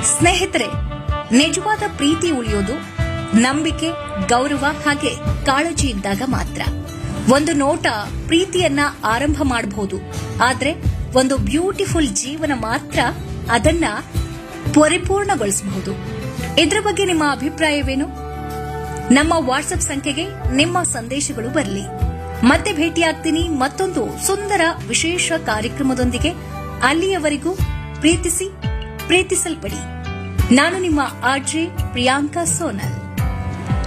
ಸ್ನೇಹಿತರೆ ನಿಜವಾದ ಪ್ರೀತಿ ಉಳಿಯೋದು ನಂಬಿಕೆ ಗೌರವ ಹಾಗೆ ಕಾಳಜಿ ಇದ್ದಾಗ ಮಾತ್ರ ಒಂದು ನೋಟ ಪ್ರೀತಿಯನ್ನ ಆರಂಭ ಮಾಡಬಹುದು ಆದ್ರೆ ಒಂದು ಬ್ಯೂಟಿಫುಲ್ ಜೀವನ ಮಾತ್ರ ಅದನ್ನ ಪರಿಪೂರ್ಣಗೊಳಿಸಬಹುದು ಇದರ ಬಗ್ಗೆ ನಿಮ್ಮ ಅಭಿಪ್ರಾಯವೇನು ನಮ್ಮ ವಾಟ್ಸ್ಆಪ್ ಸಂಖ್ಯೆಗೆ ನಿಮ್ಮ ಸಂದೇಶಗಳು ಬರಲಿ ಮತ್ತೆ ಭೇಟಿಯಾಗ್ತೀನಿ ಮತ್ತೊಂದು ಸುಂದರ ವಿಶೇಷ ಕಾರ್ಯಕ್ರಮದೊಂದಿಗೆ ಅಲ್ಲಿಯವರೆಗೂ ಪ್ರೀತಿಸಿ ಪ್ರೀತಿಸಲ್ಪಡಿ ನಾನು ನಿಮ್ಮ ಆರ್ಜೆ ಪ್ರಿಯಾಂಕಾ ಸೋನಲ್